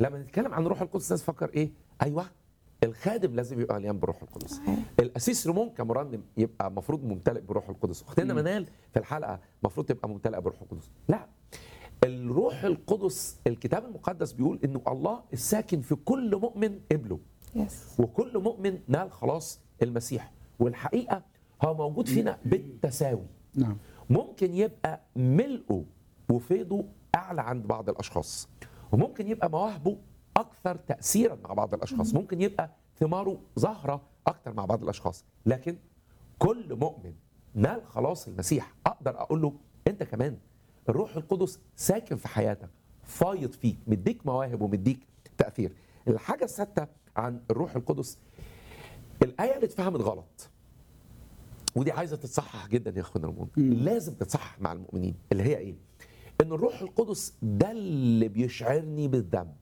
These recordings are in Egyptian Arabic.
لما نتكلم عن روح القدس الناس تفكر ايه ايوه الخادم لازم يبقى مليان بروح القدس صحيح. الاسيس ريمون كمرنم يبقى المفروض ممتلئ بروح القدس اختنا منال في الحلقه المفروض تبقى ممتلئه بروح القدس لا الروح القدس الكتاب المقدس بيقول انه الله الساكن في كل مؤمن قبله يس وكل مؤمن نال خلاص المسيح والحقيقه هو موجود فينا بالتساوي نعم ممكن يبقى ملئه وفيضه اعلى عند بعض الاشخاص وممكن يبقى مواهبه اكثر تاثيرا مع بعض الاشخاص ممكن يبقى ثماره ظاهره اكثر مع بعض الاشخاص لكن كل مؤمن نال خلاص المسيح اقدر اقول له انت كمان الروح القدس ساكن في حياتك فايض فيك مديك مواهب ومديك تاثير الحاجه السادسه عن الروح القدس الايه اللي اتفهمت غلط ودي عايزه تتصحح جدا يا اخوانا رمون لازم تتصحح مع المؤمنين اللي هي ايه ان الروح القدس ده اللي بيشعرني بالذنب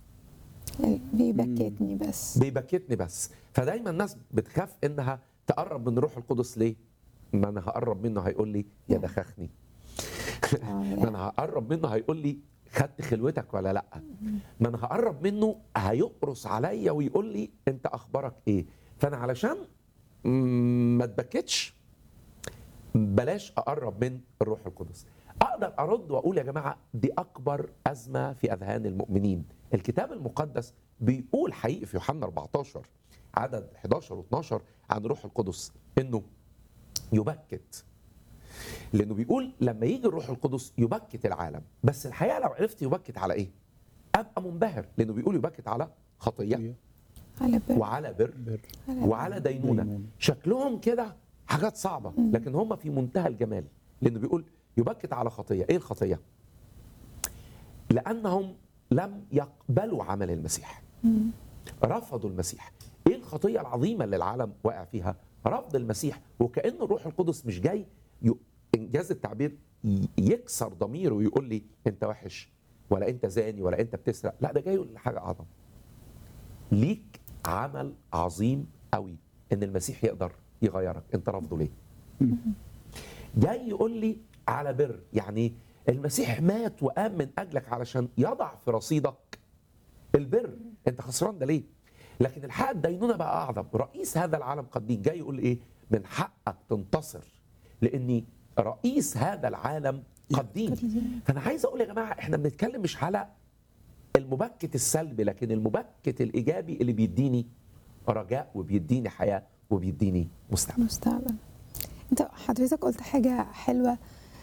بيبكتني بس بيبكتني بس فدايما الناس بتخاف انها تقرب من الروح القدس ليه ما انا هقرب منه هيقول لي يا دخخني آه، ما انا هقرب منه هيقول لي خدت خلوتك ولا لا ما انا هقرب منه هيقرص عليا ويقول لي انت اخبارك ايه فانا علشان م- ما اتبكتش بلاش اقرب من الروح القدس اقدر ارد واقول يا جماعه دي اكبر ازمه في اذهان المؤمنين الكتاب المقدس بيقول حقيقي في يوحنا 14 عدد 11 و12 عن الروح القدس انه يبكت لانه بيقول لما يجي الروح القدس يبكت العالم بس الحقيقه لو عرفت يبكت على ايه ابقى منبهر لانه بيقول يبكت على خطيه على بر وعلى بر بر وعلى دينونه دينونة. شكلهم كده حاجات صعبه لكن هم في منتهى الجمال لانه بيقول يبكت على خطيه ايه الخطيه لانهم لم يقبلوا عمل المسيح رفضوا المسيح ايه الخطيه العظيمه اللي العالم واقع فيها رفض المسيح وكأن الروح القدس مش جاي ي- انجاز التعبير ي- يكسر ضميره ويقول لي انت وحش ولا انت زاني ولا انت بتسرق لا ده جاي يقول لي حاجه اعظم ليك عمل عظيم قوي ان المسيح يقدر يغيرك انت رافضه ليه جاي يقول لي على بر يعني المسيح مات وقام من اجلك علشان يضع في رصيدك البر انت خسران ده ليه لكن الحق الدينونه بقى اعظم رئيس هذا العالم قد دين جاي يقول ايه من حقك تنتصر لاني رئيس هذا العالم قديم فانا عايز اقول يا جماعه احنا بنتكلم مش على المبكت السلبي لكن المبكت الايجابي اللي بيديني رجاء وبيديني حياه وبيديني مستقبل مستقبل انت حضرتك قلت حاجة حلوة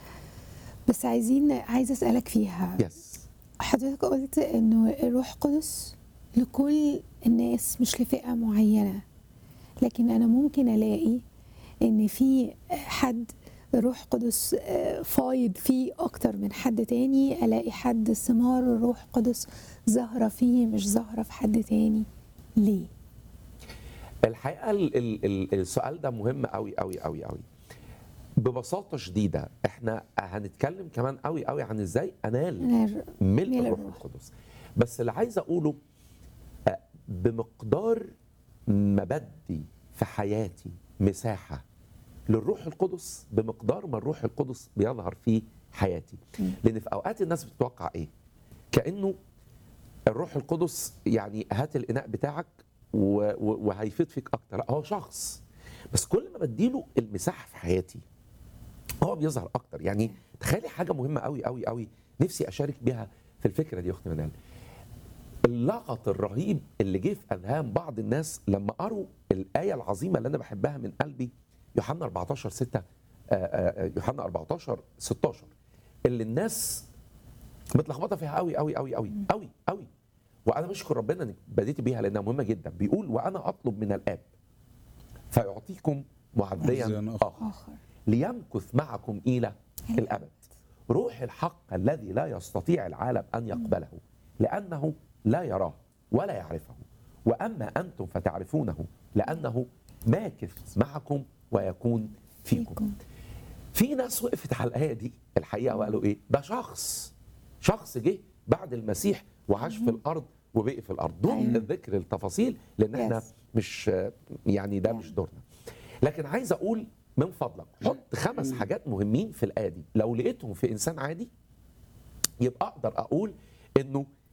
بس عايزين عايزة اسألك فيها يس حضرتك قلت انه الروح القدس لكل الناس مش لفئة معينة لكن انا ممكن الاقي ان في حد الروح القدس آه، فايض فيه اكتر من حد تاني الاقي حد ثمار الروح القدس ظاهرة فيه مش ظاهرة في حد تاني ليه؟ الحقيقه ال ال ال السؤال ده مهم قوي قوي قوي قوي ببساطه شديده احنا هنتكلم كمان قوي قوي عن ازاي انال أنا ملء ملء الروح الروح. القدس بس اللي عايز اقوله آه، بمقدار ما بدي في حياتي مساحه للروح القدس بمقدار ما الروح القدس بيظهر في حياتي لان في اوقات الناس بتتوقع ايه كانه الروح القدس يعني هات الاناء بتاعك و- و- وهيفيد فيك اكتر لا هو شخص بس كل ما بديله المساحه في حياتي هو بيظهر اكتر يعني تخيلي حاجه مهمه قوي قوي قوي نفسي اشارك بيها في الفكره دي يا اختي منال اللغط الرهيب اللي جه في اذهان بعض الناس لما قروا الايه العظيمه اللي انا بحبها من قلبي يوحنا 14 6 آه، آه، يوحنا 14 16 اللي الناس متلخبطه فيها قوي قوي قوي قوي قوي قوي وانا بشكر ربنا انك بديت بيها لانها مهمه جدا بيقول وانا اطلب من الاب فيعطيكم معديا معزياً آخر. اخر اخر ليمكث معكم الى الابد روح الحق الذي لا يستطيع العالم ان يقبله لانه لا يراه ولا يعرفه واما انتم فتعرفونه لانه ماكث معكم ويكون فيكم فيكم. في ناس وقفت على الايه دي الحقيقه وقالوا ايه ده شخص شخص جه بعد المسيح وعاش في الارض وبقي في الارض دون أيوة. الذكر التفاصيل لان احنا Yes. مش يعني ده مش دورنا لكن عايز اقول من فضلك حط خمس حاجات مهمين في الايه دي لو لقيتهم في انسان عادي يبقى اقدر اقول انه